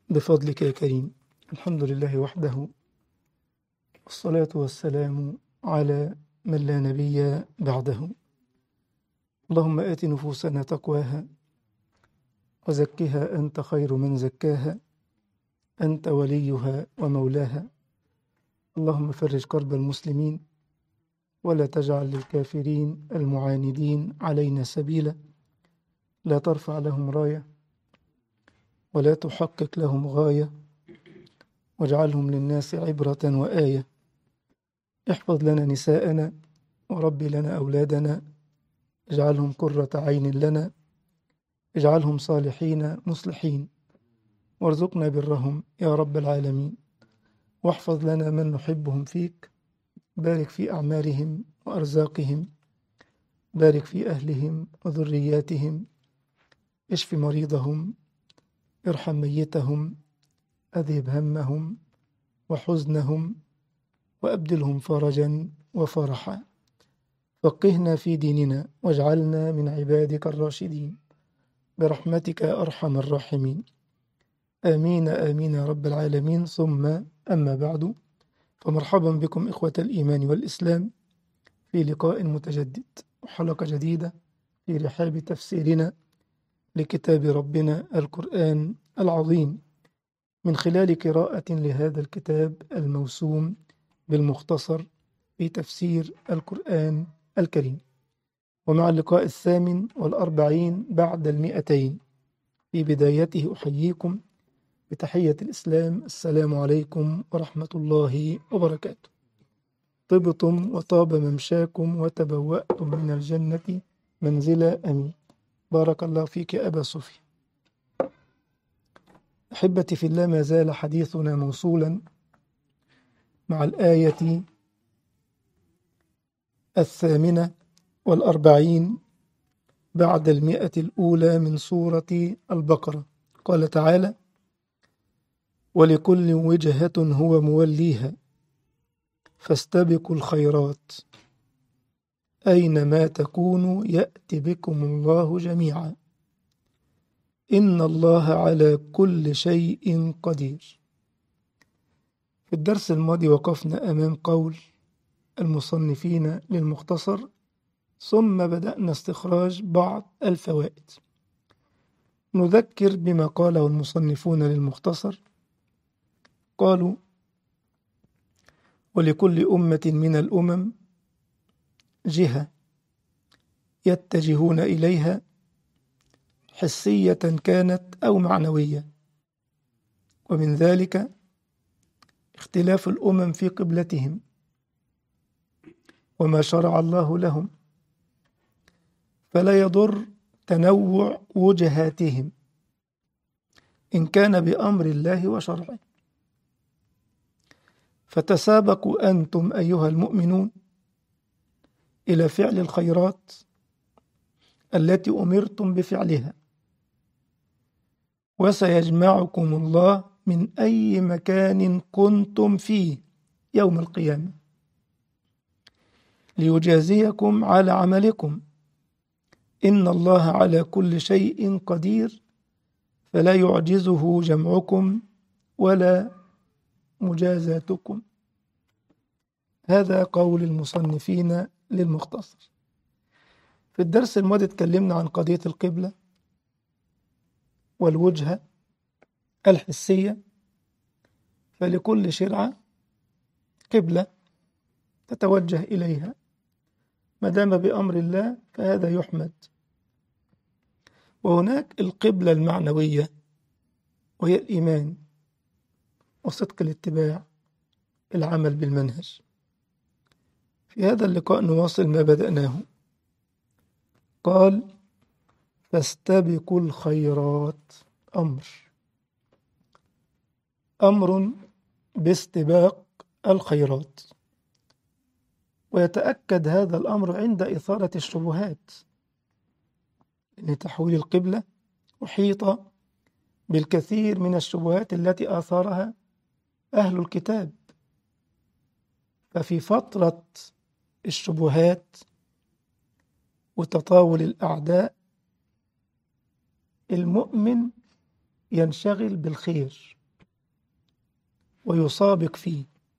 بفضلك يا كريم الحمد لله وحده والصلاة والسلام على من لا نبي بعده اللهم آت نفوسنا تقواها وزكها أنت خير من زكاها أنت وليها ومولاها اللهم فرج كرب المسلمين ولا تجعل للكافرين المعاندين علينا سبيلا لا ترفع لهم رايه ولا تحقق لهم غايه واجعلهم للناس عبره وايه احفظ لنا نساءنا ورب لنا اولادنا اجعلهم قره عين لنا اجعلهم صالحين مصلحين وارزقنا برهم يا رب العالمين واحفظ لنا من نحبهم فيك بارك في أعمارهم وأرزاقهم بارك في أهلهم وذرياتهم اشف مريضهم ارحم ميتهم أذهب همهم وحزنهم وأبدلهم فرجا وفرحا فقهنا في ديننا واجعلنا من عبادك الراشدين برحمتك يا أرحم الراحمين آمين آمين يا رب العالمين ثم أما بعد فمرحبا بكم إخوة الإيمان والإسلام في لقاء متجدد وحلقة جديدة في رحاب تفسيرنا لكتاب ربنا القرآن العظيم من خلال قراءة لهذا الكتاب الموسوم بالمختصر في تفسير القرآن الكريم ومع اللقاء الثامن والأربعين بعد المئتين في بدايته أحييكم بتحية الإسلام السلام عليكم ورحمة الله وبركاته طبتم وطاب ممشاكم وتبوأتم من الجنة منزلا أمين بارك الله فيك يا أبا صفي أحبتي في الله ما زال حديثنا موصولا مع الآية الثامنة والأربعين بعد المئة الأولى من سورة البقرة قال تعالى ولكل وجهة هو موليها فاستبقوا الخيرات أينما تكونوا يأت بكم الله جميعا إن الله على كل شيء قدير في الدرس الماضي وقفنا أمام قول المصنفين للمختصر ثم بدأنا استخراج بعض الفوائد نذكر بما قاله المصنفون للمختصر قالوا ولكل أمة من الأمم جهة يتجهون إليها حسية كانت أو معنوية ومن ذلك اختلاف الأمم في قبلتهم وما شرع الله لهم فلا يضر تنوع وجهاتهم إن كان بأمر الله وشرعه فتسابقوا أنتم أيها المؤمنون إلى فعل الخيرات التي أمرتم بفعلها وسيجمعكم الله من أي مكان كنتم فيه يوم القيامة ليجازيكم على عملكم إن الله على كل شيء قدير فلا يعجزه جمعكم ولا مجازاتكم هذا قول المصنفين للمختصر في الدرس الماضي اتكلمنا عن قضية القبلة والوجهة الحسية فلكل شرعة قبلة تتوجه إليها ما دام بأمر الله فهذا يحمد وهناك القبلة المعنوية وهي الإيمان وصدق الاتباع العمل بالمنهج في هذا اللقاء نواصل ما بدأناه قال فاستبقوا الخيرات أمر أمر باستباق الخيرات ويتأكد هذا الأمر عند إثارة الشبهات لأن تحويل القبلة أحيط بالكثير من الشبهات التي آثارها أهل الكتاب ففي فترة الشبهات وتطاول الأعداء المؤمن ينشغل بالخير ويسابق فيه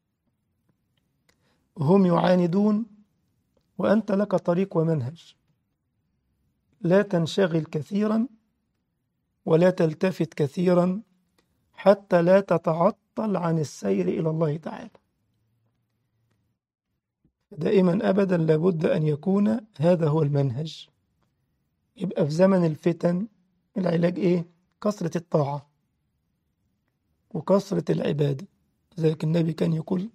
هم يعاندون وأنت لك طريق ومنهج لا تنشغل كثيرا ولا تلتفت كثيرا حتى لا تتعطل عن السير إلى الله تعالى دائما أبدا لابد أن يكون هذا هو المنهج يبقى في زمن الفتن العلاج إيه؟ كثرة الطاعة وكثرة العبادة ذلك النبي كان يقول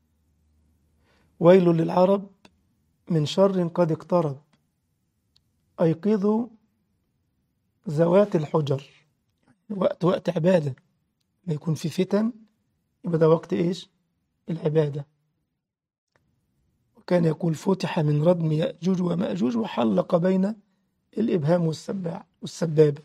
ويل للعرب من شر قد اقترب أيقظوا ذوات الحجر وقت وقت عبادة ما يكون في فتن يبقى ده وقت إيش العبادة وكان يقول فتح من ردم يأجوج ومأجوج وحلق بين الإبهام والسباع والسبابة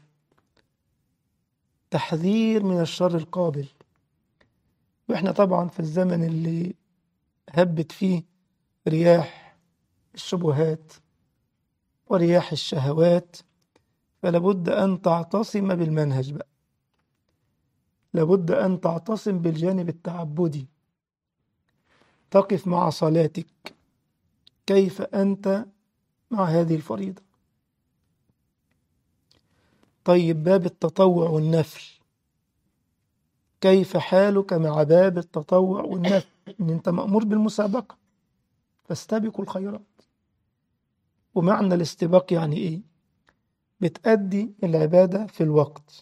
تحذير من الشر القابل وإحنا طبعا في الزمن اللي هبت فيه رياح الشبهات ورياح الشهوات فلابد أن تعتصم بالمنهج بقى لابد أن تعتصم بالجانب التعبدي تقف مع صلاتك كيف أنت مع هذه الفريضة طيب باب التطوع والنفل كيف حالك مع باب التطوع والنفل إن أنت مأمور بالمسابقة فاستبقوا الخيرات ومعنى الاستباق يعني إيه بتأدي العبادة في الوقت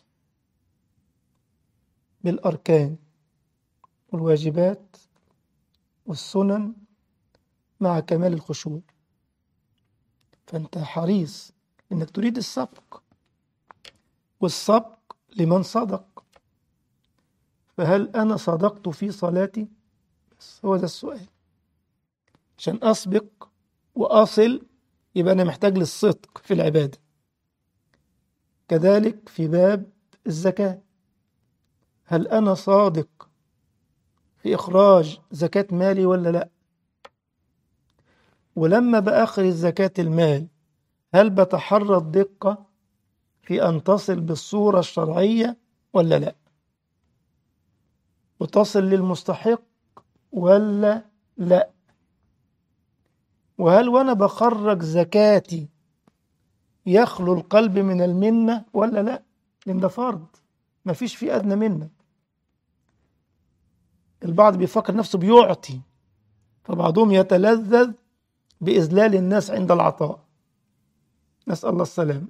بالأركان والواجبات والسنن مع كمال الخشوع فأنت حريص إنك تريد السبق والسبق لمن صدق فهل أنا صدقت في صلاتي؟ بس هو ده السؤال عشان أسبق وأصل يبقى أنا محتاج للصدق في العبادة كذلك في باب الزكاة هل أنا صادق في إخراج زكاة مالي ولا لأ ولما بأخرج زكاة المال هل بتحرى الدقة في أن تصل بالصورة الشرعية ولا لأ وتصل للمستحق ولا لأ وهل وأنا بخرج زكاتي يخلو القلب من المنة ولا لأ لأن ده فرض مفيش فيه أدنى منة البعض بيفكر نفسه بيعطي فبعضهم يتلذذ بإذلال الناس عند العطاء نسأل الله السلام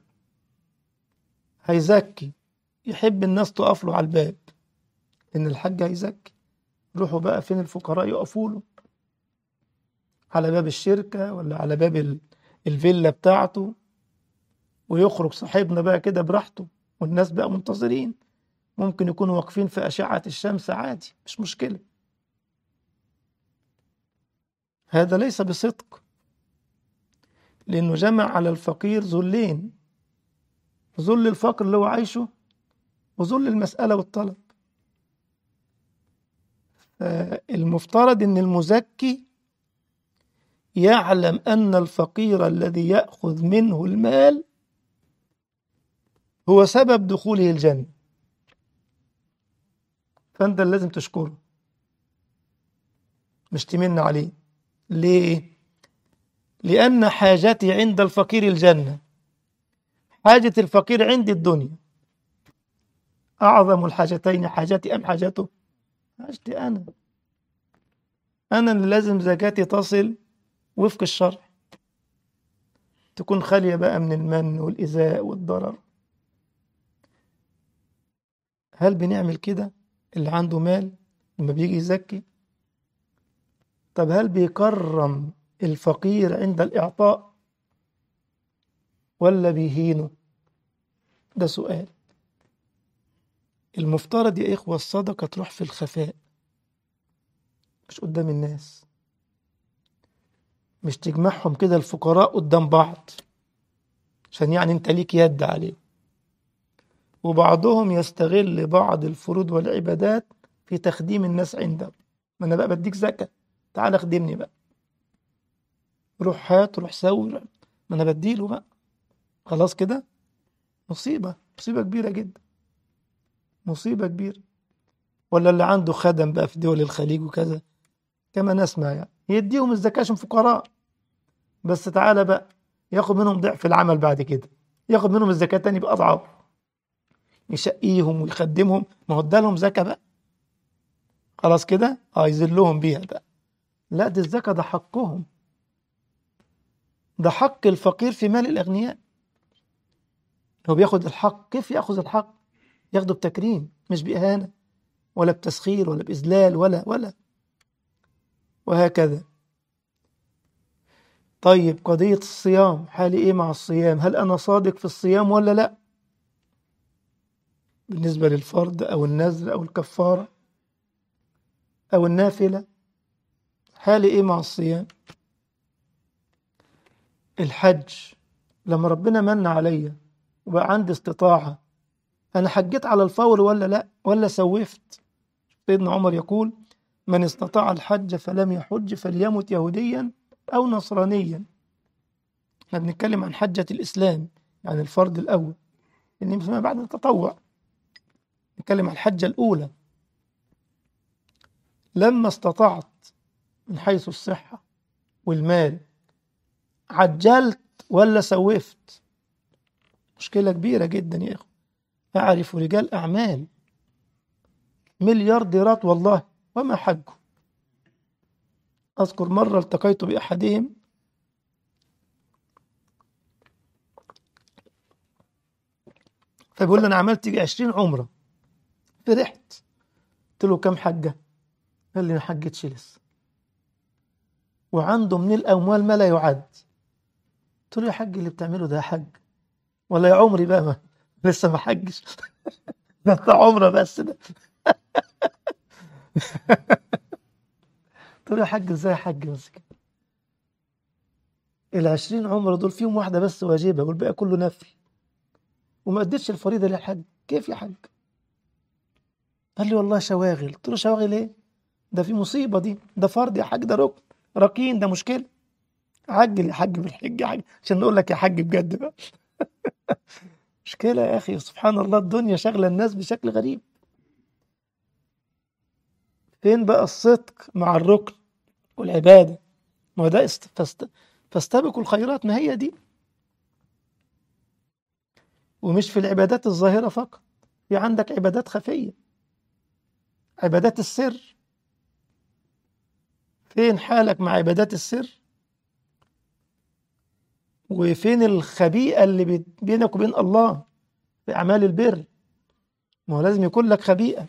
هيزكي يحب الناس تقف له على الباب إن الحاج هيزكي روحوا بقى فين الفقراء يقفوا له على باب الشركة ولا على باب الفيلا بتاعته ويخرج صاحبنا بقى كده براحته والناس بقى منتظرين ممكن يكونوا واقفين في أشعة الشمس عادي مش مشكلة هذا ليس بصدق لأنه جمع على الفقير ذلين ذل الفقر اللي هو عايشه وذل المسألة والطلب المفترض أن المزكي يعلم أن الفقير الذي يأخذ منه المال هو سبب دخوله الجنة فأنت لازم تشكره مش تمن عليه ليه؟ لأن حاجتي عند الفقير الجنة حاجة الفقير عندي الدنيا أعظم الحاجتين حاجتي أم حاجته حاجتي أنا أنا اللي لازم زكاتي تصل وفق الشرع تكون خالية بقى من المن والإزاء والضرر هل بنعمل كده اللي عنده مال لما بيجي يزكي طب هل بيكرم الفقير عند الإعطاء ولا بيهينه ده سؤال المفترض يا إخوة الصدقة تروح في الخفاء مش قدام الناس مش تجمعهم كده الفقراء قدام بعض عشان يعني انت ليك يد عليهم وبعضهم يستغل بعض الفروض والعبادات في تخديم الناس عنده ما انا بقى بديك زكاة تعال خدمني بقى روح هات روح سوي ما انا بديله بقى خلاص كده مصيبة مصيبة كبيرة جدا مصيبة كبيرة ولا اللي عنده خدم بقى في دول الخليج وكذا كما نسمع يعني يديهم الزكاة عشان فقراء بس تعالى بقى ياخد منهم ضعف العمل بعد كده ياخد منهم الزكاة تاني بأضعاف يشقيهم ويخدمهم ما هو ادالهم زكاة بقى خلاص كده اه يذلهم بيها بقى لا دي الزكاة ده حقهم ده حق الفقير في مال الأغنياء هو بياخد الحق كيف ياخذ الحق ياخده بتكريم مش بإهانة ولا بتسخير ولا بإذلال ولا ولا وهكذا طيب قضية الصيام حالي إيه مع الصيام هل أنا صادق في الصيام ولا لا بالنسبة للفرد أو النذر أو الكفارة أو النافلة حالي إيه مع الصيام الحج لما ربنا من عليا وبقى عندي استطاعة أنا حجيت على الفور ولا لا ولا سوفت سيدنا عمر يقول من استطاع الحج فلم يحج فليمت يهوديا أو نصرانيا احنا بنتكلم عن حجة الإسلام يعني الفرض الأول اللي فيما بعد التطوع نتكلم عن الحجة الأولى لما استطعت من حيث الصحة والمال عجلت ولا سوفت مشكلة كبيرة جدا يا إخوة أعرف رجال أعمال مليارديرات والله وما حجوا أذكر مرة التقيت بأحدهم فبيقول لي أنا عملت يجي 20 عمرة فرحت قلت له كم حجة؟ قال لي ما حجتش لسه وعنده من الأموال ما لا يعد قلت له يا حج اللي بتعمله ده حج ولا يا عمري بقى ما لسه ما حجش ده انت عمره بس ده قلت له يا حاج ازاي حج بس كده ال 20 عمره دول فيهم واحده بس واجبه والباقي كله نفل وما اديتش الفريضه للحج كيف يا حاج؟ قال لي والله شواغل قلت له شواغل ايه؟ ده في مصيبه دي ده فرض يا حاج ده ركن ركين ده مشكله عجل يا حاج بالحج يا حاج عشان نقول لك يا حاج بجد بقى مشكله يا اخي سبحان الله الدنيا شغله الناس بشكل غريب فين بقى الصدق مع الركن والعبادة ما هو ده است... فاست... فاستبقوا الخيرات ما هي دي ومش في العبادات الظاهرة فقط في عندك عبادات خفية عبادات السر فين حالك مع عبادات السر وفين الخبيئة اللي بي- بينك وبين الله في أعمال البر ما هو لازم يكون لك خبيئة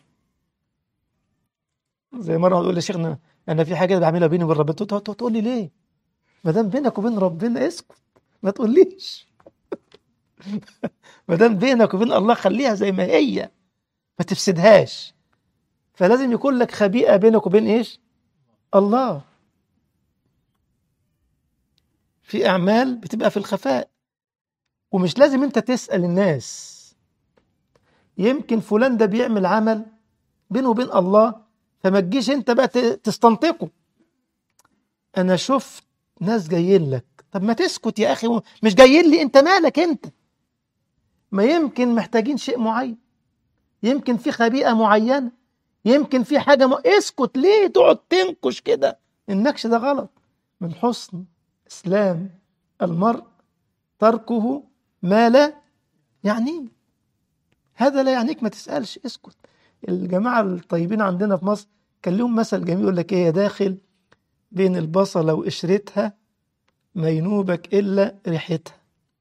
زي مره تقول لي شيخنا انا في حاجه بعملها بيني وبين ربنا تقول تقول لي ليه؟ ما دام بينك وبين ربنا اسكت ما تقوليش ما دام بينك وبين الله خليها زي ما هي ما تفسدهاش فلازم يكون لك خبيئه بينك وبين ايش؟ الله في اعمال بتبقى في الخفاء ومش لازم انت تسال الناس يمكن فلان ده بيعمل عمل بينه وبين الله فما تجيش انت بقى ت- تستنطقه انا شفت ناس جايين لك طب ما تسكت يا اخي مش جايين لي انت مالك انت ما يمكن محتاجين شيء معين يمكن في خبيئة معينة يمكن في حاجة م... اسكت ليه تقعد تنكش كده النكش ده غلط من حسن اسلام المرء تركه ما لا يعنيه هذا لا يعنيك ما تسألش اسكت الجماعة الطيبين عندنا في مصر كان لهم مثل جميل يقول لك ايه يا داخل بين البصلة وقشرتها ما ينوبك إلا ريحتها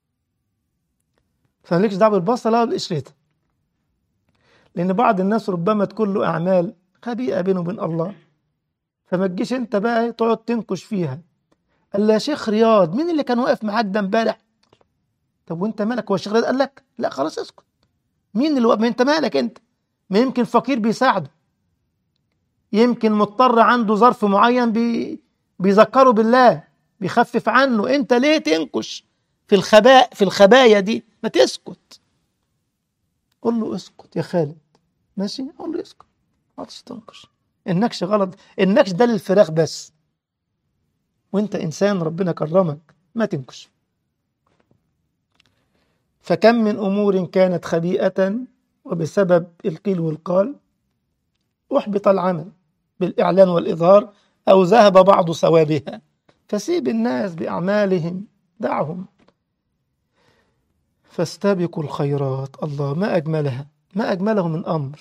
فمالكش دعوة بالبصلة ولا بقشرتها لأن بعض الناس ربما تكون له أعمال خبيئة بينه وبين الله فما تجيش أنت بقى تقعد تنكش فيها قال له يا شيخ رياض مين اللي كان واقف معاك ده امبارح؟ طب وأنت مالك هو الشيخ رياض قال لك؟ لا خلاص اسكت مين اللي واقف ما أنت مالك أنت؟ ما يمكن فقير بيساعده يمكن مضطر عنده ظرف معين بي بيذكره بالله بيخفف عنه انت ليه تنكش في الخباء في الخبايا دي ما تسكت قول له اسكت يا خالد ماشي قول له اسكت ما تنكش النكش غلط النكش ده للفراخ بس وانت انسان ربنا كرمك ما تنكش فكم من امور كانت خبيئه وبسبب القيل والقال أحبط العمل بالإعلان والإظهار أو ذهب بعض ثوابها فسيب الناس بأعمالهم دعهم فاستبقوا الخيرات الله ما أجملها ما أجمله من أمر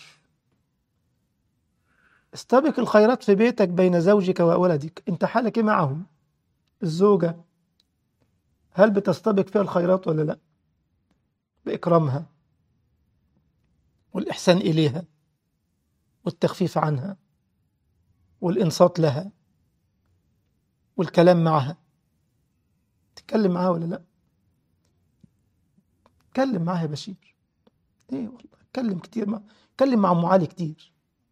استبق الخيرات في بيتك بين زوجك وولدك انت حالك ايه معهم الزوجة هل بتستبق فيها الخيرات ولا لا بإكرامها والإحسان إليها والتخفيف عنها والإنصات لها والكلام معها تتكلم معاها ولا لا اتكلم معاها يا بشير ايه والله اتكلم كتير مع اتكلم مع ام علي كتير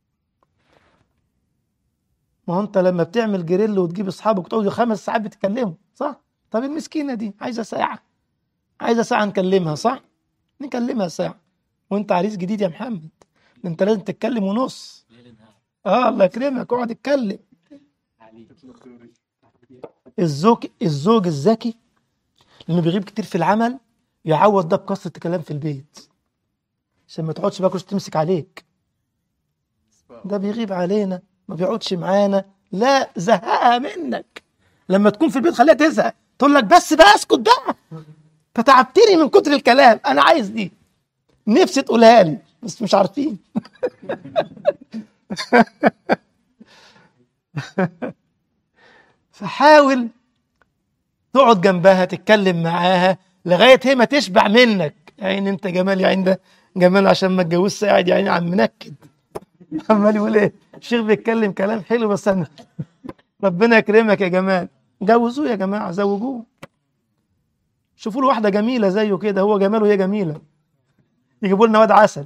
ما هو انت لما بتعمل جريل وتجيب اصحابك وتقعدوا خمس ساعات بتتكلموا صح طب المسكينه دي عايزه ساعه عايزه ساعه نكلمها صح نكلمها ساعه وانت عريس جديد يا محمد ده انت لازم تتكلم ونص اه الله يكرمك اقعد اتكلم الزوج الزوج الذكي لانه بيغيب كتير في العمل يعوض ده بكثره الكلام في البيت عشان ما تقعدش بقى كل شوية تمسك عليك ده بيغيب علينا ما بيقعدش معانا لا زهقها منك لما تكون في البيت خليها تزهق تقول لك بس بقى اسكت بقى فتعبتني من كتر الكلام انا عايز دي نفسي تقولها لي بس مش عارفين فحاول تقعد جنبها تتكلم معاها لغايه هي ما تشبع منك يا عيني انت جمال يا عيني ده جمال عشان ما اتجوزش قاعد يا عيني عم منكد عمال يقول ايه الشيخ بيتكلم كلام حلو بس انا ربنا يكرمك يا جمال جوزوه يا جماعه زوجوه شوفوا له واحده جميله زيه كده هو جمال وهي جميله يجيبوا لنا واد عسل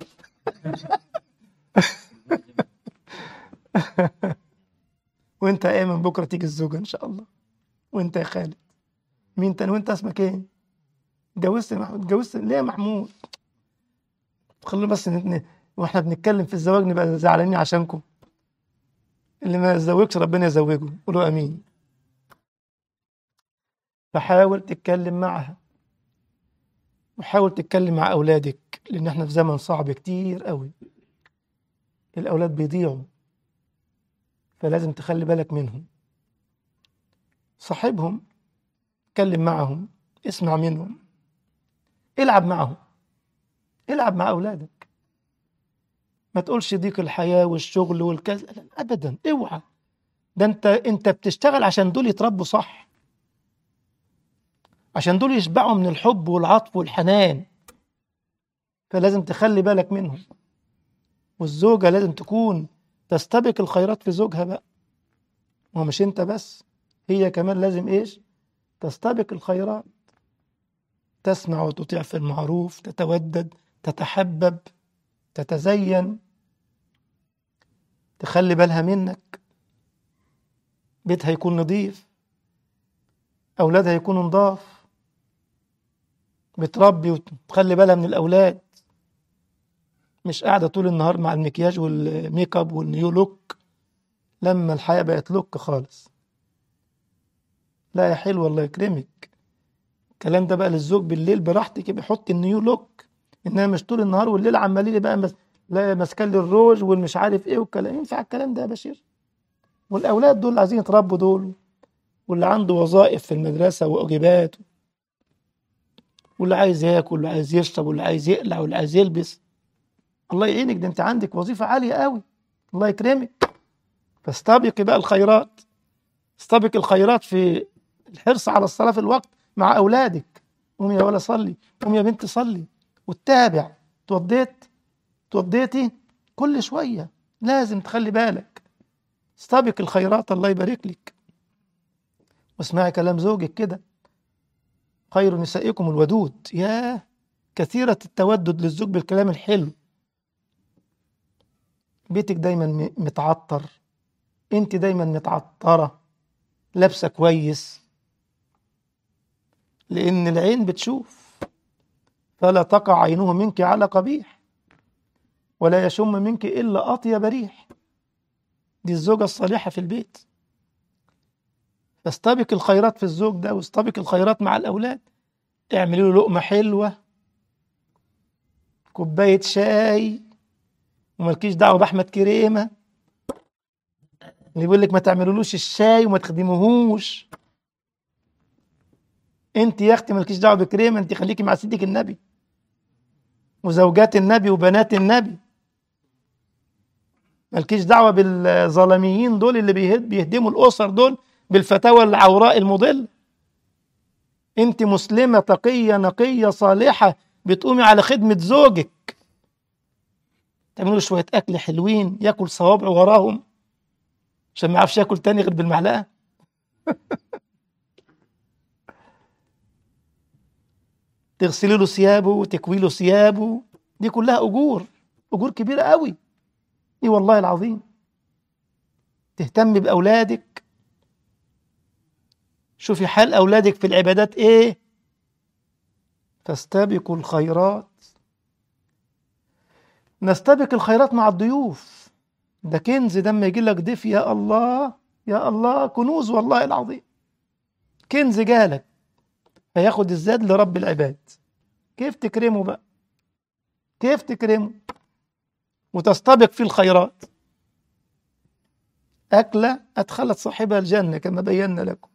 وانت يا ايمن بكره تيجي الزوجه ان شاء الله وانت يا خالد مين تاني وانت اسمك ايه اتجوزت يا محمود اتجوزت ليه يا محمود خلونا بس نت- واحنا بنتكلم في الزواج نبقى زعلانين عشانكم اللي ما يتزوجش ربنا يزوجه قولوا امين فحاول تتكلم معها وحاول تتكلم مع اولادك لان احنا في زمن صعب كتير قوي الاولاد بيضيعوا فلازم تخلي بالك منهم صاحبهم اتكلم معهم اسمع منهم العب معهم العب مع اولادك ما تقولش ضيق الحياه والشغل والكذا لا، ابدا اوعى ده انت انت بتشتغل عشان دول يتربوا صح عشان دول يشبعوا من الحب والعطف والحنان فلازم تخلي بالك منهم والزوجة لازم تكون تستبق الخيرات في زوجها بقى ومش مش انت بس هي كمان لازم ايش تستبق الخيرات تسمع وتطيع في المعروف تتودد تتحبب تتزين تخلي بالها منك بيتها يكون نظيف أولادها يكونوا نضاف بتربي وتخلي بالها من الأولاد مش قاعدة طول النهار مع المكياج والميك اب والنيو لوك لما الحياة بقت لوك خالص لا يا حلو الله يكرمك الكلام ده بقى للزوج بالليل براحتك بيحط النيو لوك انها مش طول النهار والليل عمالين بقى مس... لا ماسكه لي الروج والمش عارف ايه والكلام ينفع الكلام ده يا بشير والاولاد دول عايزين يتربوا دول واللي عنده وظائف في المدرسه واجبات واللي عايز ياكل واللي عايز يشرب واللي عايز يقلع واللي عايز يلبس الله يعينك ده انت عندك وظيفه عاليه قوي الله يكرمك فاستبقي بقى الخيرات استبق الخيرات في الحرص على الصلاه في الوقت مع اولادك قوم يا ولا صلي قوم يا بنت صلي وتتابع توضيت توضيتي كل شويه لازم تخلي بالك استبق الخيرات الله يبارك لك واسمعي كلام زوجك كده خير نسائكم الودود يا كثيرة التودد للزوج بالكلام الحلو بيتك دايما م- متعطر انت دايما متعطرة لابسة كويس لأن العين بتشوف فلا تقع عينه منك على قبيح ولا يشم منك إلا أطيب ريح دي الزوجة الصالحة في البيت فاستبق الخيرات في الزوج ده واستبق الخيرات مع الأولاد اعملي له لقمة حلوة كوباية شاي وملكيش دعوة بأحمد كريمة اللي بيقول لك ما تعملولوش الشاي وما تخدموهوش انت يا اختي مالكيش دعوه بكريمه انت خليكي مع سيدك النبي وزوجات النبي وبنات النبي مالكيش دعوه بالظلميين دول اللي بيهد بيهدموا الاسر دول بالفتاوى العوراء المضله انت مسلمه تقيه نقيه صالحه بتقومي على خدمه زوجك تعملوا شويه اكل حلوين ياكل صوابعه وراهم عشان ما يعرفش ياكل تاني غير بالمعلقه تغسلي له ثيابه وتكوي له ثيابه دي كلها اجور اجور كبيره قوي اي والله العظيم تهتم باولادك شوفي حال اولادك في العبادات ايه فاستبقوا الخيرات نستبق الخيرات مع الضيوف ده كنز ده اما يجي لك ضيف يا الله يا الله كنوز والله العظيم كنز جالك فياخد الزاد لرب العباد كيف تكرمه بقى كيف تكرمه وتستبق في الخيرات أكلة أدخلت صاحبها الجنة كما بينا لكم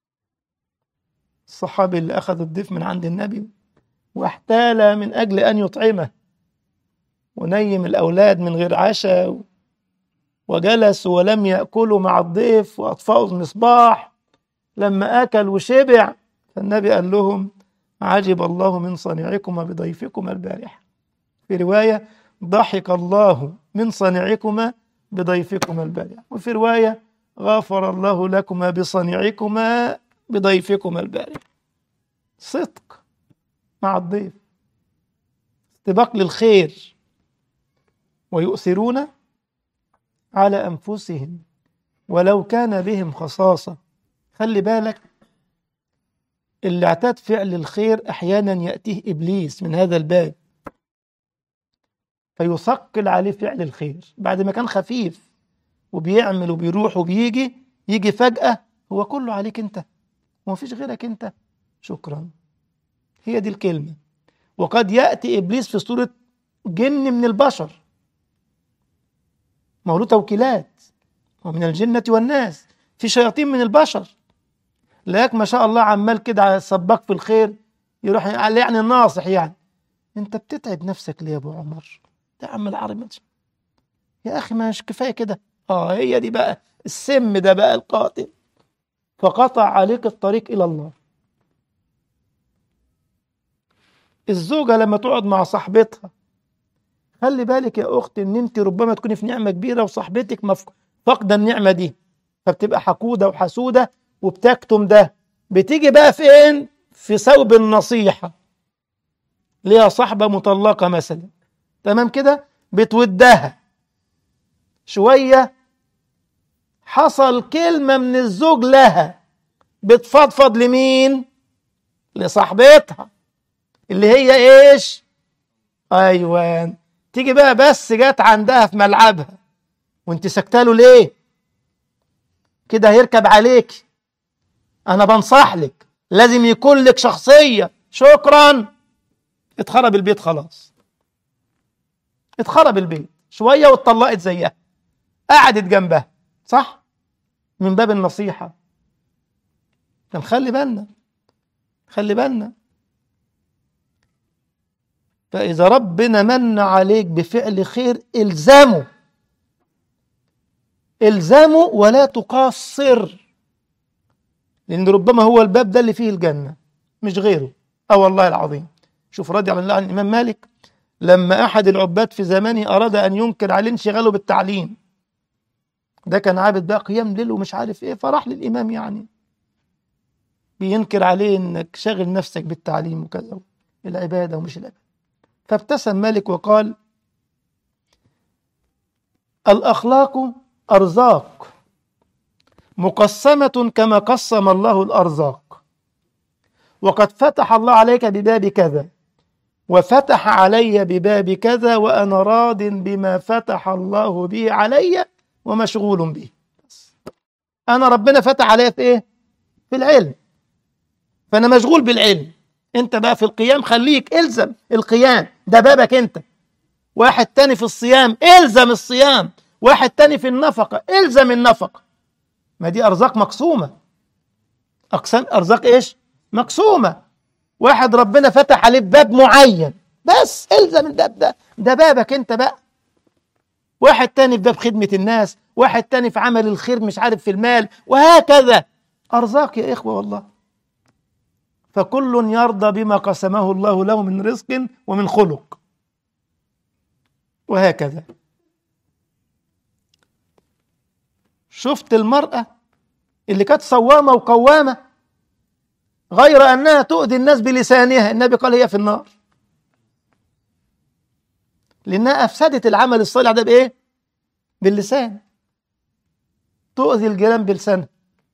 الصحابي اللي أخذ الضيف من عند النبي واحتال من أجل أن يطعمه ونيم الأولاد من غير عشاء وجلسوا ولم يأكلوا مع الضيف وأطفأوا المصباح لما أكل وشبع فالنبي قال لهم عجب الله من صنيعكما بضيفكما البارحة في رواية ضحك الله من صنيعكما بضيفكما البارحة وفي رواية غفر الله لكما بصنيعكما بضيفكما البارحة صدق مع الضيف استباق للخير ويؤثرون على أنفسهم ولو كان بهم خصاصة خلي بالك اللي اعتاد فعل الخير أحيانا يأتيه إبليس من هذا الباب فيثقل عليه فعل الخير بعد ما كان خفيف وبيعمل وبيروح وبيجي يجي فجأة هو كله عليك أنت ومفيش غيرك أنت شكرا هي دي الكلمة وقد يأتي إبليس في صورة جن من البشر ما هو له توكيلات ومن الجنة والناس في شياطين من البشر لك ما شاء الله عمال كده على السباق في الخير يروح يعني الناصح يعني انت بتتعب نفسك ليه يا ابو عمر ده عم العربي يا اخي مش كفايه كده اه هي دي بقى السم ده بقى القاتل فقطع عليك الطريق الى الله الزوجه لما تقعد مع صاحبتها خلي بالك يا اختي ان انت ربما تكوني في نعمه كبيره وصاحبتك مف... فاقده النعمه دي فبتبقى حقوده وحسوده وبتكتم ده بتيجي بقى فين في ثوب النصيحه ليها صاحبه مطلقه مثلا تمام كده بتودها شويه حصل كلمه من الزوج لها بتفضفض لمين لصاحبتها اللي هي ايش ايوان تيجي بقى بس جت عندها في ملعبها وانت سكتة له ليه كده هيركب عليك انا بنصح لك لازم يكون لك شخصية شكرا اتخرب البيت خلاص اتخرب البيت شوية واتطلقت زيها قعدت جنبها صح من باب النصيحة كان خلي بالنا خلي بالنا فإذا ربنا من عليك بفعل خير إلزامه إلزامه ولا تقصر لأن ربما هو الباب ده اللي فيه الجنة مش غيره أه والله العظيم شوف رضي الله عن الإمام مالك لما أحد العباد في زمانه أراد أن ينكر عليه انشغاله بالتعليم ده كان عابد بقى قيام ليل ومش عارف إيه فراح للإمام يعني بينكر عليه إنك شاغل نفسك بالتعليم وكذا العبادة ومش العبادة فابتسم مالك وقال الأخلاق أرزاق مقسمة كما قسم الله الأرزاق وقد فتح الله عليك بباب كذا وفتح علي بباب كذا وأنا راض بما فتح الله به علي ومشغول به أنا ربنا فتح علي في إيه؟ في العلم فأنا مشغول بالعلم انت بقى في القيام خليك الزم القيام ده بابك انت واحد تاني في الصيام الزم الصيام واحد تاني في النفقة الزم النفقة ما دي ارزاق مقسومه اقسام ارزاق ايش مقسومه واحد ربنا فتح عليه باب معين بس الزم الباب ده ده بابك انت بقى واحد تاني في باب خدمة الناس واحد تاني في عمل الخير مش عارف في المال وهكذا أرزاق يا إخوة والله فكل يرضى بما قسمه الله له من رزق ومن خلق وهكذا شفت المرأة اللي كانت صوامة وقوامة غير أنها تؤذي الناس بلسانها النبي قال هي في النار لأنها أفسدت العمل الصالح ده بإيه؟ باللسان تؤذي الجيران بلسانها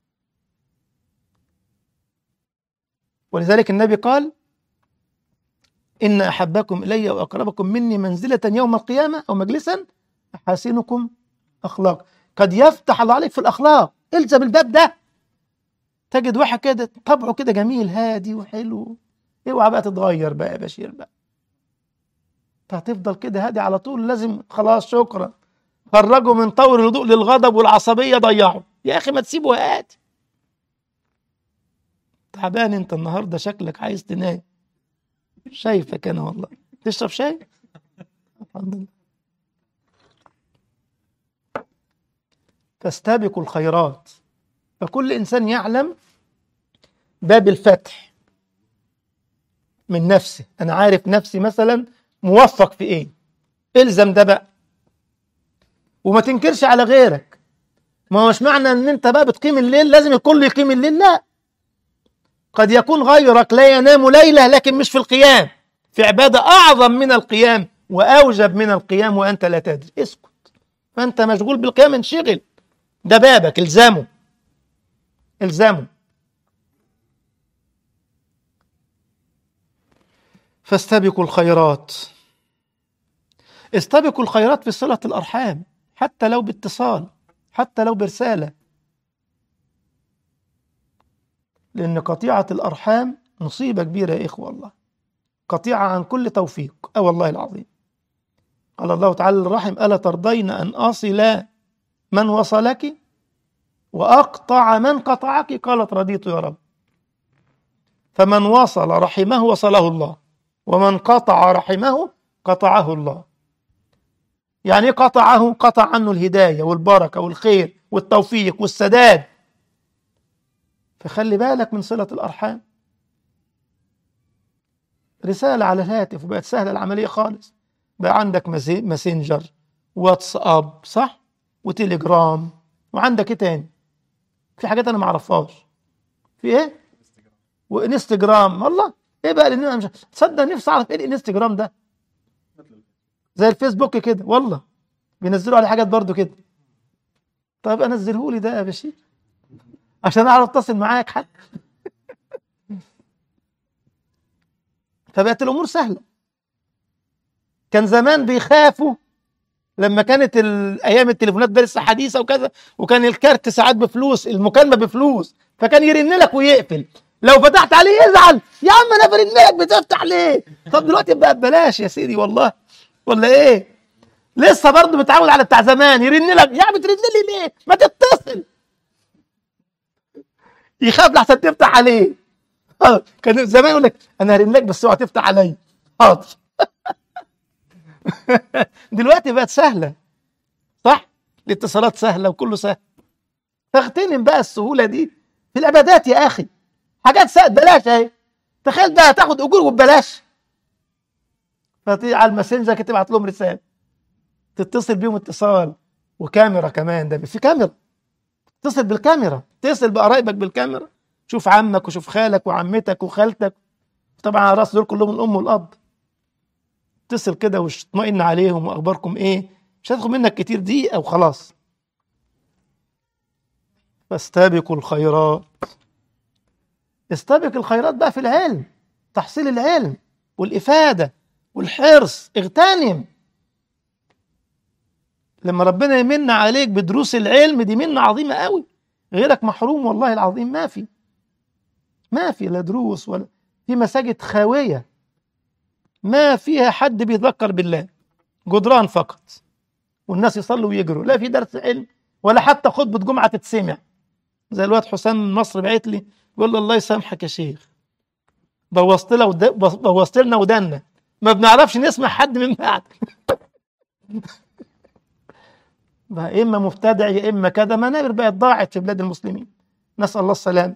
ولذلك النبي قال إن أحبكم إلي وأقربكم مني منزلة يوم القيامة أو مجلسا أحاسنكم أخلاق قد يفتح الله عليك في الأخلاق الزم الباب ده تجد واحد كده طبعه كده جميل هادي وحلو اوعى بقى تتغير بقى يا بشير بقى انت هتفضل كده هادي على طول لازم خلاص شكرا خرجوا من طور الهدوء للغضب والعصبيه ضيعوا يا اخي ما تسيبه هادي تعبان انت النهارده شكلك عايز تنام شايفك انا والله تشرب شاي الحمد لله فاستبقوا الخيرات فكل انسان يعلم باب الفتح من نفسه انا عارف نفسي مثلا موفق في ايه الزم ده بقى وما تنكرش على غيرك ما هوش معنى ان انت بقى بتقيم الليل لازم الكل يقيم الليل لا قد يكون غيرك لا ينام ليلة لكن مش في القيام في عبادة أعظم من القيام وأوجب من القيام وأنت لا تدري اسكت فأنت مشغول بالقيام انشغل ده بابك الزامه الزامه فاستبقوا الخيرات استبقوا الخيرات في صلة الأرحام حتى لو باتصال حتى لو برسالة لأن قطيعة الأرحام مصيبة كبيرة يا إخوة الله قطيعة عن كل توفيق أه والله العظيم قال الله تعالى الرحم ألا ترضين أن أصل من وصلك وأقطع من قطعك قالت رضيت يا رب فمن وصل رحمه وصله الله ومن قطع رحمه قطعه الله يعني قطعه قطع عنه الهداية والبركة والخير والتوفيق والسداد فخلي بالك من صلة الأرحام رسالة على الهاتف وبقت سهلة العملية خالص بقى عندك ماسنجر واتساب صح وتليجرام وعندك ايه تاني في حاجات انا ما اعرفهاش في ايه وانستجرام والله ايه بقى لان انا مش تصدق نفسي اعرف ايه الانستجرام ده زي الفيسبوك كده والله بينزلوا عليه حاجات برضو كده طيب انزله لي ده يا بشير عشان اعرف اتصل معاك حتى فبقت الامور سهله كان زمان بيخافوا لما كانت ايام التليفونات ده لسه حديثه وكذا وكان الكارت ساعات بفلوس المكالمه بفلوس فكان يرن لك ويقفل لو فتحت عليه يزعل يا عم انا برن لك بتفتح ليه طب دلوقتي بقى ببلاش يا سيدي والله ولا ايه لسه برضه متعود على بتاع زمان يرن لك يا عم ترن لي ليه ما تتصل يخاف لحسن تفتح عليه كان زمان يقول لك انا هرن لك بس اوعى تفتح عليا حاضر دلوقتي بقت سهله صح الاتصالات سهله وكله سهل فاغتنم بقى السهوله دي في الابدات يا اخي حاجات سهل بلاش اهي تخيل بقى تاخد اجور وببلاش فتيجي على الماسنجر كده تبعت لهم رساله تتصل بيهم اتصال وكاميرا كمان ده في كاميرا اتصل بالكاميرا اتصل بقرايبك بالكاميرا شوف عمك وشوف خالك وعمتك وخالتك طبعا على راس دول كلهم الام والاب اتصل كده واطمئن عليهم واخباركم ايه مش هتاخد منك كتير دقيقه وخلاص فاستبقوا الخيرات استبق الخيرات بقى في العلم تحصيل العلم والافاده والحرص اغتنم لما ربنا يمن عليك بدروس العلم دي منة عظيمة قوي غيرك محروم والله العظيم ما في ما في لا دروس ولا في مساجد خاوية ما فيها حد بيذكر بالله جدران فقط والناس يصلوا ويجروا لا في درس علم ولا حتى خطبة جمعة تتسمع زي الواد حسام من مصر بعت لي بيقول له الله يسامحك يا شيخ بوظت لنا ود... بوظت لنا ودنا ما بنعرفش نسمع حد من بعد بقى اما مبتدع يا اما كذا منابر بقت ضاعت في بلاد المسلمين نسال الله السلام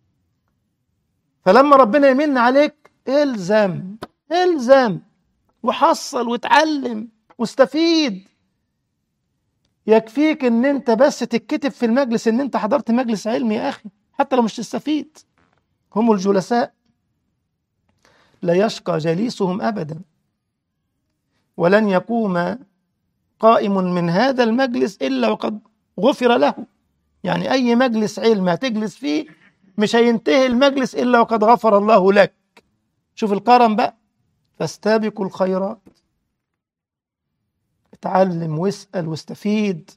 فلما ربنا يمن عليك الزم الزم وحصل واتعلم واستفيد يكفيك ان انت بس تتكتب في المجلس ان انت حضرت مجلس علمي يا اخي حتى لو مش تستفيد هم الجلساء لا يشقى جليسهم ابدا ولن يقوم قائم من هذا المجلس الا وقد غفر له يعني اي مجلس علم هتجلس فيه مش هينتهي المجلس الا وقد غفر الله لك شوف الكرم بقى فاستبقوا الخيرات اتعلم واسال واستفيد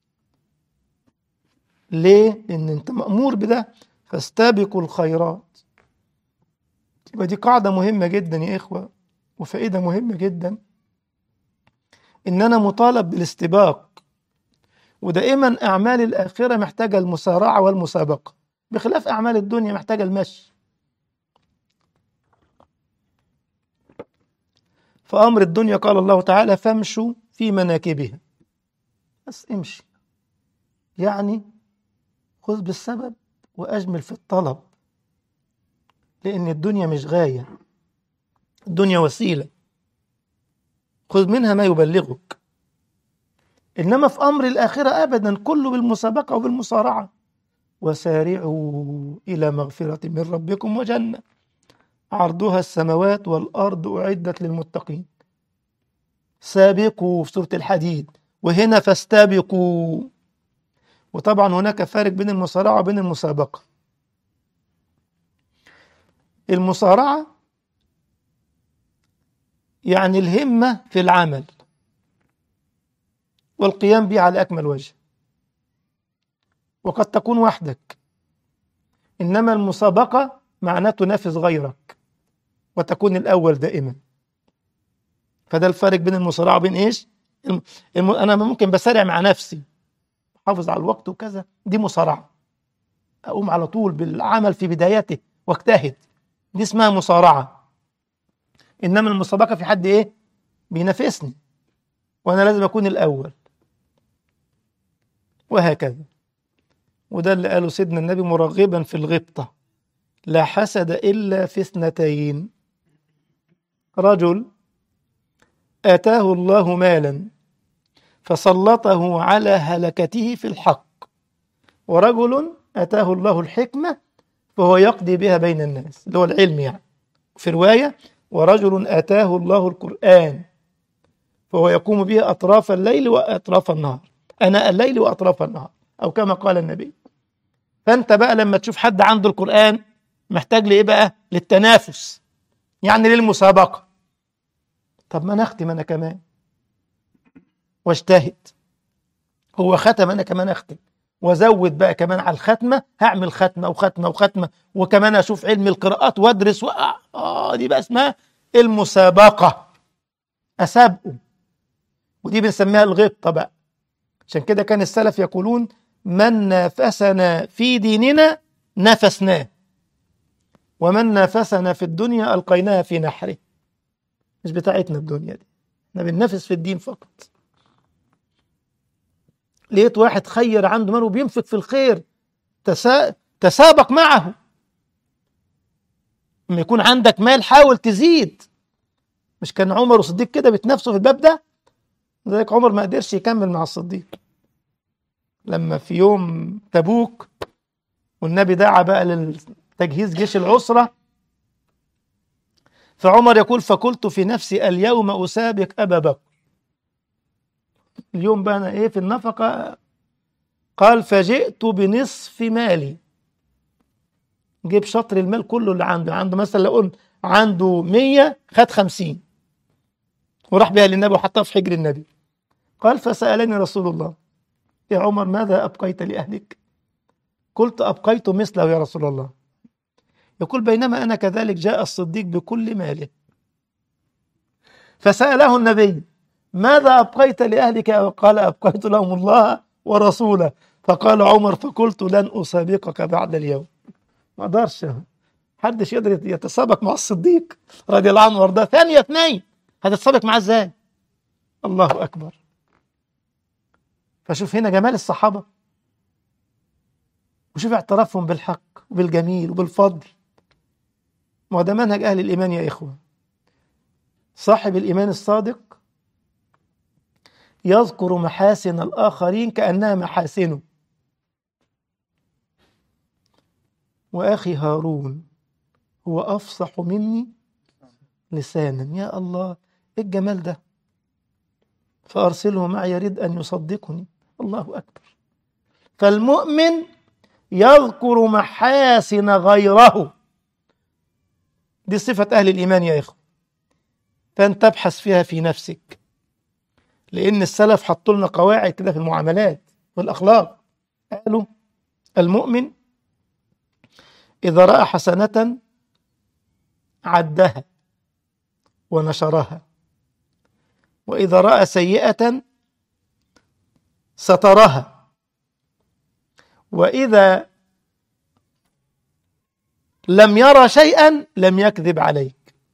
ليه لان انت مامور بده فاستبقوا الخيرات يبقى دي قاعده مهمه جدا يا اخوه وفائده مهمه جدا ان انا مطالب بالاستباق ودائما اعمال الاخره محتاجه المسارعه والمسابقه بخلاف اعمال الدنيا محتاجه المشي فامر الدنيا قال الله تعالى فامشوا في مناكبها بس امشي يعني خذ بالسبب واجمل في الطلب لان الدنيا مش غايه الدنيا وسيله خذ منها ما يبلغك انما في امر الاخره ابدا كله بالمسابقه وبالمصارعه وسارعوا الى مغفره من ربكم وجنه عرضها السماوات والارض اعدت للمتقين سابقوا في سوره الحديد وهنا فاستبقوا وطبعا هناك فارق بين المصارعه وبين المسابقه المصارعه يعني الهمة في العمل والقيام به على أكمل وجه وقد تكون وحدك إنما المسابقة معناه تنافس غيرك وتكون الأول دائما فده الفرق بين المصارعة وبين إيش الم... الم... أنا ممكن بسارع مع نفسي حافظ على الوقت وكذا دي مصارعة أقوم على طول بالعمل في بدايته واجتهد دي اسمها مصارعة انما المسابقه في حد ايه بينافسني وانا لازم اكون الاول وهكذا وده اللي قاله سيدنا النبي مرغبا في الغبطه لا حسد الا في اثنتين رجل اتاه الله مالا فسلطه على هلكته في الحق ورجل اتاه الله الحكمه فهو يقضي بها بين الناس اللي هو العلم يعني في روايه ورجل آتاه الله القرآن فهو يقوم به أطراف الليل وأطراف النهار أناء الليل وأطراف النهار أو كما قال النبي فأنت بقى لما تشوف حد عنده القرآن محتاج لإيه بقى للتنافس يعني للمسابقة طب ما نختم أنا كمان واجتهد هو ختم أنا كمان أختم وازود بقى كمان على الختمه هعمل ختمه وختمه وختمه وكمان اشوف علم القراءات وادرس و... اه دي بقى اسمها المسابقه اسابقه ودي بنسميها الغبطه بقى عشان كده كان السلف يقولون من نافسنا في ديننا نافسناه ومن نافسنا في الدنيا القيناها في نحره مش بتاعتنا الدنيا دي احنا بننافس في الدين فقط لقيت واحد خير عنده مال وبينفق في الخير تسا... تسابق معه لما يكون عندك مال حاول تزيد مش كان عمر والصديق كده بيتنافسوا في الباب ده لذلك عمر ما قدرش يكمل مع الصديق لما في يوم تبوك والنبي دعا بقى لتجهيز جيش العسرة فعمر يقول فقلت في نفسي اليوم أسابق أبا بكر اليوم بقى أنا إيه في النفقة قال فجئت بنصف مالي جيب شطر المال كله اللي عنده عنده مثلا لو قلت عنده مية خد خمسين وراح بها للنبي وحطها في حجر النبي قال فسألني رسول الله يا عمر ماذا أبقيت لأهلك قلت أبقيت مثله يا رسول الله يقول بينما أنا كذلك جاء الصديق بكل ماله فسأله النبي ماذا أبقيت لأهلك قال أبقيت لهم الله ورسوله فقال عمر فقلت لن أسابقك بعد اليوم ما اقدرش محدش يقدر يتسابق مع الصديق رضي الله عنه وارضاه ثانية اثنين هتتسابق معاه ازاي الله أكبر فشوف هنا جمال الصحابة وشوف اعترافهم بالحق وبالجميل وبالفضل ما هو ده منهج أهل الإيمان يا إخوة صاحب الإيمان الصادق يذكر محاسن الآخرين كأنها محاسنه وأخي هارون هو أفصح مني لسانا يا الله إيه الجمال ده فأرسله معي يريد أن يصدقني الله أكبر فالمؤمن يذكر محاسن غيره دي صفة أهل الإيمان يا إخوة فأنت تبحث فيها في نفسك لأن السلف حطوا لنا قواعد كده في المعاملات والأخلاق قالوا المؤمن إذا رأى حسنة عدها ونشرها وإذا رأى سيئة سترها وإذا لم يرى شيئا لم يكذب عليك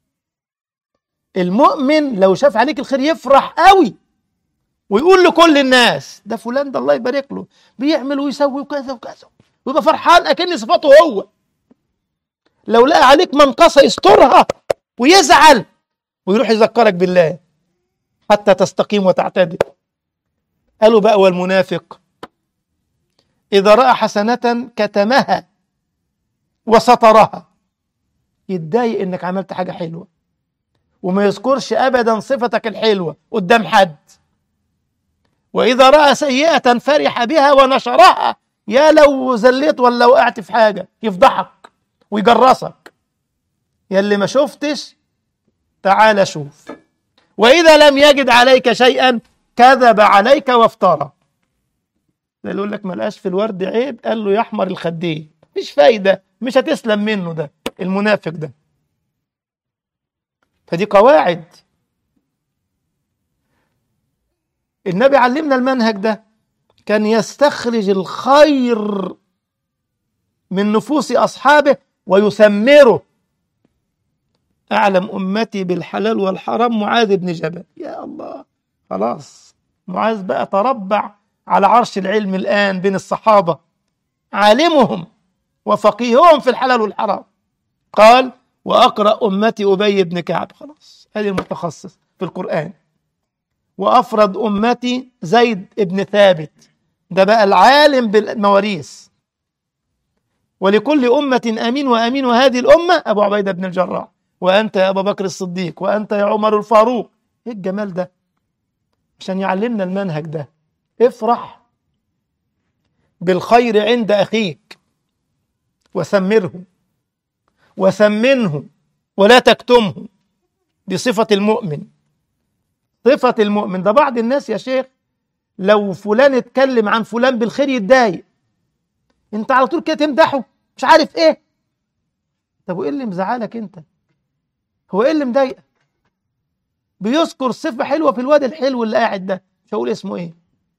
المؤمن لو شاف عليك الخير يفرح قوي ويقول لكل الناس ده فلان ده الله يبارك له بيعمل ويسوي وكذا وكذا ويبقى فرحان اكن صفاته هو لو لقى عليك منقصه يسترها ويزعل ويروح يذكرك بالله حتى تستقيم وتعتدل قالوا بقى والمنافق إذا رأى حسنة كتمها وسترها يتضايق إنك عملت حاجة حلوة وما يذكرش أبدا صفتك الحلوة قدام حد وإذا رأى سيئة فرح بها ونشرها يا لو زليت ولا وقعت في حاجة يفضحك ويجرسك يا اللي ما شفتش تعال شوف وإذا لم يجد عليك شيئا كذب عليك وافترى ده اللي يقول لك ما لقاش في الورد عيب قال له يحمر الخدين مش فايدة مش هتسلم منه ده المنافق ده فدي قواعد النبي علمنا المنهج ده كان يستخرج الخير من نفوس أصحابه ويثمره أعلم أمتي بالحلال والحرام معاذ بن جبل يا الله خلاص معاذ بقى تربع على عرش العلم الآن بين الصحابة عالمهم وفقيههم في الحلال والحرام قال وأقرأ أمتي أبي بن كعب خلاص هذه المتخصص في القرآن وأفرد أمتي زيد بن ثابت ده بقى العالم بالمواريث ولكل أمة أمين وأمين هذه الأمة أبو عبيدة بن الجراح وأنت يا أبا بكر الصديق وأنت يا عمر الفاروق إيه الجمال ده عشان يعلمنا المنهج ده افرح بالخير عند أخيك وثمره وثمنه ولا تكتمه دي صفة المؤمن صفة المؤمن ده بعض الناس يا شيخ لو فلان اتكلم عن فلان بالخير يتضايق انت على طول كده تمدحه مش عارف ايه طب وايه اللي مزعلك انت هو ايه اللي مضايقك بيذكر صفة حلوة في الواد الحلو اللي قاعد ده مش هقول اسمه ايه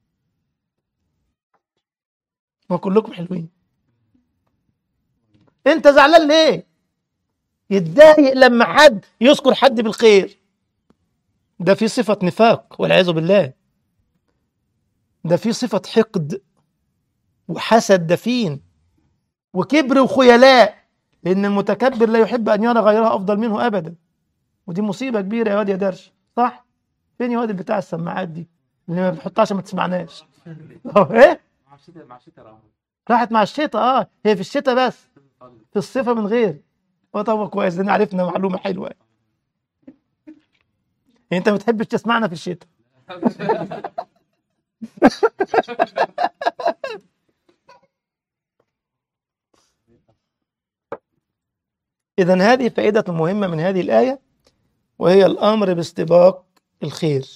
ما كلكم حلوين انت زعلان ليه يتضايق لما حد يذكر حد بالخير ده في صفة نفاق والعياذ بالله ده في صفة حقد وحسد دفين وكبر وخيلاء لأن المتكبر لا يحب أن يرى غيره أفضل منه أبدا ودي مصيبة كبيرة يا واد يا درش صح؟ فين يا واد بتاع السماعات دي اللي ما بتحطهاش عشان ما تسمعناش ايه؟ مع الشتاء مع الشتاء راهو راحت مع الشتاء اه هي في الشتاء بس في الصيفة من غير اه طبعا كويس لان عرفنا معلومة حلوة يعني انت ما بتحبش تسمعنا في الشتاء إذا هذه فائدة مهمة من هذه الآية وهي الأمر باستباق الخير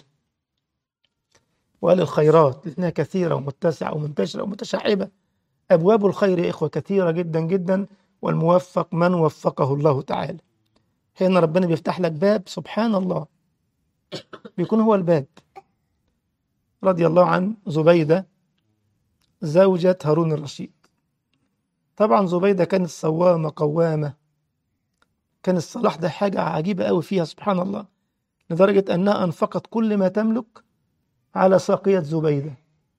وللخيرات لأنها كثيرة ومتسعة ومنتشرة ومتشعبة أبواب الخير يا إخوة كثيرة جدا جدا والموفق من وفقه الله تعالى هنا ربنا بيفتح لك باب سبحان الله بيكون هو الباب رضي الله عن زبيدة زوجة هارون الرشيد طبعا زبيدة كانت صوامة قوامة كان الصلاح ده حاجة عجيبة قوي فيها سبحان الله لدرجة أنها أنفقت كل ما تملك على ساقية زبيدة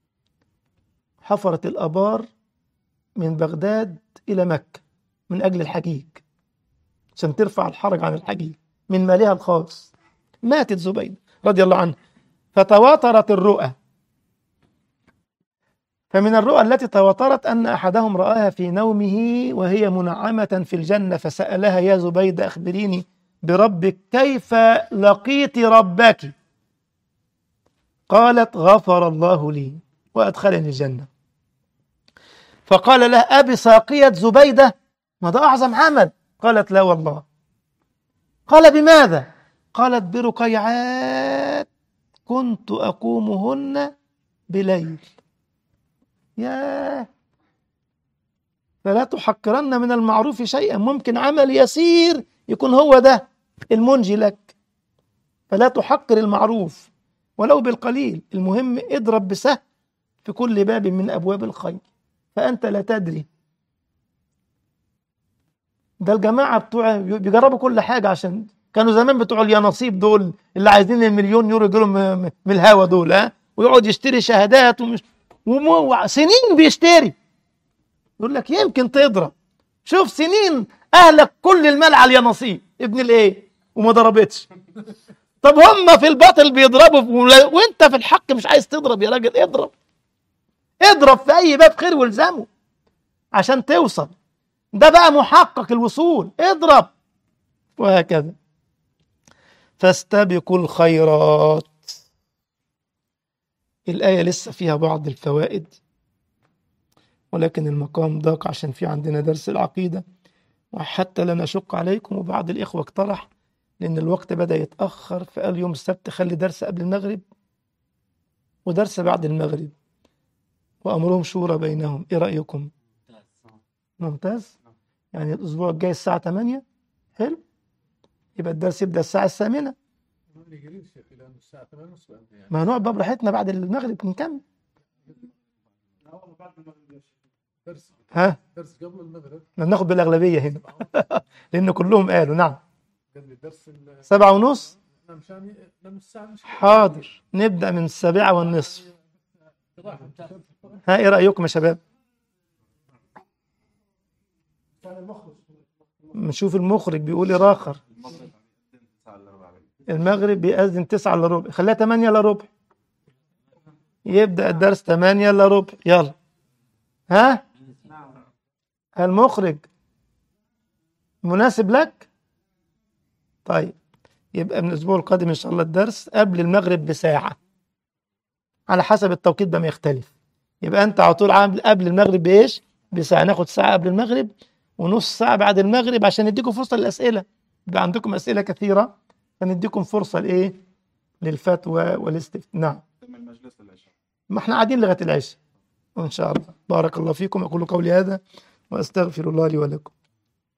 حفرت الأبار من بغداد إلى مكة من أجل الحجيج عشان ترفع الحرج عن الحجيج من مالها الخاص ماتت زبيدة رضي الله عنها فتواترت الرؤى فمن الرؤى التي تواترت أن أحدهم رآها في نومه وهي منعمة في الجنة فسألها يا زبيدة أخبريني بربك كيف لقيت ربك قالت غفر الله لي وأدخلني الجنة فقال له أبي ساقية زبيدة ما ده أعظم عمل قالت لا والله قال بماذا قالت برقيعات كنت أقومهن بليل ياه فلا تحقرن من المعروف شيئا ممكن عمل يسير يكون هو ده المنجي لك فلا تحقر المعروف ولو بالقليل المهم اضرب بسهم في كل باب من أبواب الخير فأنت لا تدري ده الجماعة بتوع بيجربوا كل حاجة عشان كانوا زمان بتوع اليانصيب دول اللي عايزين المليون يورو يجيلهم من من الهوا دول ها ويقعد يشتري شهادات ومش ومو- سنين بيشتري يقول لك يمكن تضرب شوف سنين اهلك كل المال على اليانصيب ابن الايه وما ضربتش طب هم في الباطل بيضربوا ولا- وانت في الحق مش عايز تضرب يا راجل اضرب اضرب في اي باب خير والزمه عشان توصل ده بقى محقق الوصول اضرب وهكذا فاستبقوا الخيرات الآية لسه فيها بعض الفوائد ولكن المقام ضاق عشان في عندنا درس العقيدة وحتى لا نشق عليكم وبعض الإخوة اقترح لأن الوقت بدأ يتأخر فقال يوم السبت خلي درس قبل المغرب ودرس بعد المغرب وأمرهم شورى بينهم إيه رأيكم؟ ممتاز يعني الأسبوع الجاي الساعة 8 حلو يبقى الدرس يبدأ الساعة الثامنة قريب شيخ لأن الساعة 8 ونص يعني ما هنقعد بقى براحتنا بعد المغرب نكمل بعد المغرب يا شيخ. درس ها درس قبل المغرب ناخد بالأغلبية هنا لأن كلهم قالوا نعم قال لي درس ال- سبعة ونص أنا مشان لأن الساعة مش حاضر نبدأ من السابعة والنصف ها إيه رأيكم يا شباب نشوف المخرج بيقول إيه راخر المغرب بيأذن تسعة إلا ربع خليها تمانية إلا ربع يبدأ الدرس تمانية إلا ربع يلا ها المخرج مناسب لك طيب يبقى من الأسبوع القادم إن شاء الله الدرس قبل المغرب بساعة على حسب التوقيت ده ما يختلف يبقى أنت على طول عامل قبل المغرب بإيش؟ بساعة ناخد ساعة قبل المغرب ونص ساعة بعد المغرب عشان نديكم فرصة للأسئلة يبقى عندكم أسئلة كثيرة فنديكم فرصة لإيه؟ للفتوى والاستفتاء نعم من مجلس العشاء ما احنا قاعدين لغاية العشاء وإن شاء الله بارك الله فيكم أقول قولي هذا وأستغفر الله لي ولكم